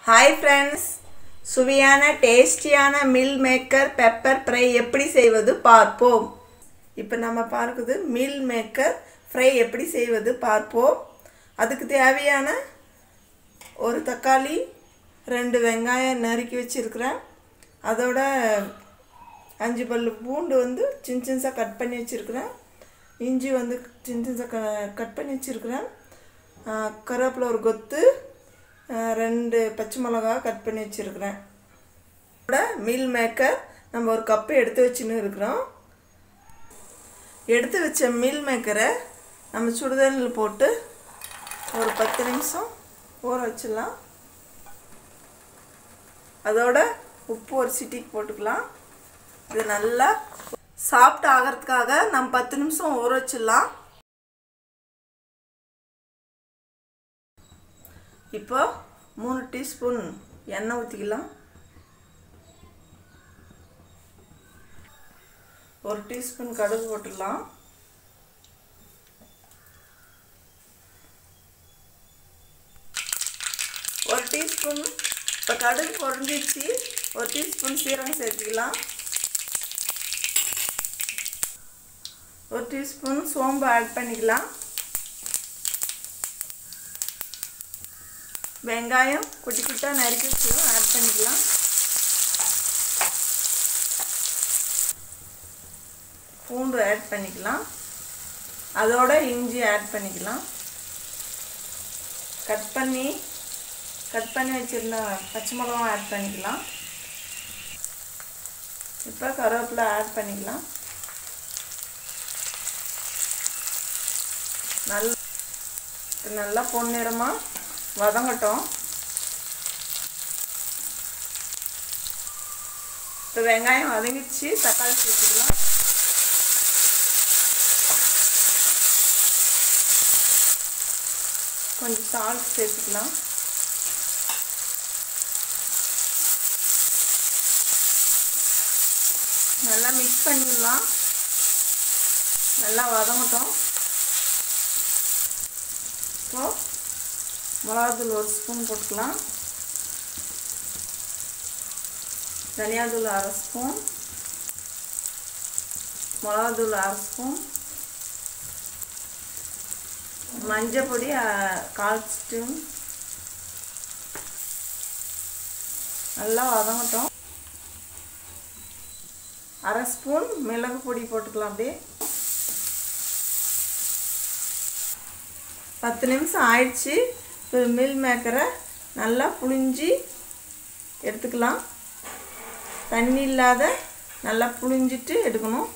hi friends சுவையான டேஸ்டியான meal maker pepper fry எப்படி செய்வது பார்ப்போம் இப்போ நம்ம பார்க்குது மில் மேக்கர் ஃப்ரை எப்படி செய்வது பார்ப்போம் அதுக்கு தேவையான ஒரு தக்காளி ரெண்டு வெங்காயம் நறுக்கி வச்சுருக்கிறேன் அதோட அஞ்சு பல் பூண்டு வந்து சின்ன சின்னசாக கட் பண்ணி வச்சுருக்கிறேன் இஞ்சி வந்து சின்ன சின்னசாக க கட் பண்ணி வச்சுருக்கிறேன் கருவேப்பிலை ஒரு கொத்து ரெண்டு பச்சை மிளகா கட் பண்ணி வச்சுருக்கிறேன் இதோட மீல் மேக்கர் நம்ம ஒரு கப்பு எடுத்து வச்சுன்னு இருக்கிறோம் எடுத்து வச்ச மீல் மேக்கரை நம்ம சுடுதண்ணில் போட்டு ஒரு பத்து நிமிஷம் ஊற வச்சிடலாம் அதோட உப்பு ஒரு சிட்டிக்கு போட்டுக்கலாம் இது நல்லா சாஃப்ட் ஆகிறதுக்காக நம்ம பத்து நிமிஷம் ஊற வச்சிடலாம் இப்போ மூணு டீஸ்பூன் எண்ணெய் ஊற்றிக்கலாம் ஒரு டீஸ்பூன் கடுகு போட்டுடலாம் ஒரு டீஸ்பூன் இப்போ கடுகு பொறிஞ்சிச்சு ஒரு டீஸ்பூன் சீரகம் சேர்த்துக்கலாம் ஒரு டீஸ்பூன் சோம்பு ஆட் பண்ணிக்கலாம் வெங்காயம் குட்டி குட்டாக நறுக்கி வச்சுடும் ஆட் பண்ணிக்கலாம் பூண்டு ஆட் பண்ணிக்கலாம் அதோட இஞ்சி ஆட் பண்ணிக்கலாம் கட் பண்ணி கட் பண்ணி வச்சுருந்த பச்சை மிளகாவும் ஆட் பண்ணிக்கலாம் இப்போ கருவேப்பிலை ஆட் பண்ணிக்கலாம் நல்ல நல்லா பொன்னிறமாக வதங்கட்டும் இப்போ வெங்காயம் வதங்கிச்சு தக்காளி சேர்த்துக்கலாம் கொஞ்சம் சால்ட் சேர்த்துக்கலாம் நல்லா மிக்ஸ் பண்ணிடலாம் நல்லா வதங்கட்டும் இப்போ மிளகாத்தூள் ஒரு ஸ்பூன் போட்டுக்கலாம் தனியாத்தூள் அரை ஸ்பூன் மிளகாத்தூள் அரை ஸ்பூன் மஞ்சள் பொடி கால் ஸ்பூன் நல்லா வதங்கட்டும் அரை ஸ்பூன் மிளகு பொடி போட்டுக்கலாம் அப்படியே பத்து நிமிஷம் ஆயிடுச்சு இப்போ மில் மேக்கரை நல்லா புழிஞ்சி எடுத்துக்கலாம் தண்ணி இல்லாத நல்லா புழிஞ்சிட்டு எடுக்கணும்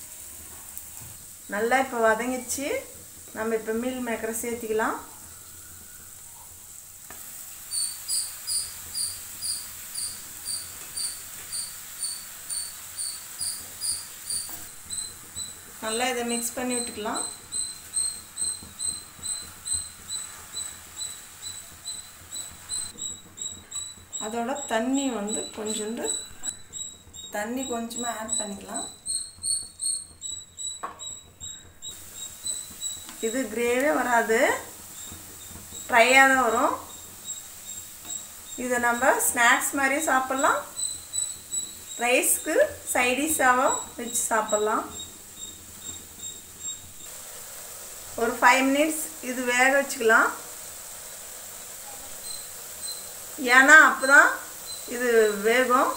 நல்லா இப்போ வதங்கிச்சு நம்ம இப்போ மீல் மேக்கரை சேர்த்திக்கலாம் நல்லா இதை மிக்ஸ் பண்ணி விட்டுக்கலாம் அதோட தண்ணி வந்து கொஞ்சோண்டு தண்ணி கொஞ்சமாக ஆட் பண்ணிக்கலாம் இது கிரேவே வராது ட்ரையாக தான் வரும் இதை நம்ம ஸ்நாக்ஸ் மாதிரி சாப்பிட்லாம் ரைஸ்க்கு சைடிஷாகவும் வச்சு சாப்பிட்லாம் ஒரு ஃபைவ் மினிட்ஸ் இது வேக வச்சுக்கலாம் ஏன்னா அப்போ தான் இது வேகும்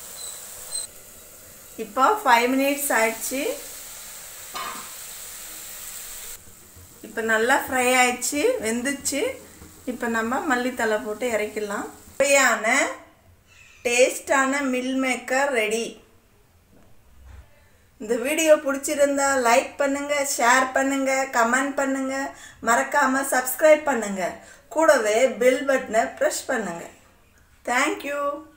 இப்போ ஃபைவ் மினிட்ஸ் ஆயிடுச்சு இப்போ நல்லா ஃப்ரை ஆயிடுச்சு வெந்துச்சு இப்போ நம்ம மல்லித்தலை போட்டு இறக்கிடலாம் சுவையான டேஸ்டான மில் மேக்கர் ரெடி இந்த வீடியோ பிடிச்சிருந்தா லைக் பண்ணுங்கள் ஷேர் பண்ணுங்கள் கமெண்ட் பண்ணுங்கள் மறக்காமல் சப்ஸ்கிரைப் பண்ணுங்கள் கூடவே பெல் பட்டனை ப்ரெஸ் பண்ணுங்கள் தேங்க்யூ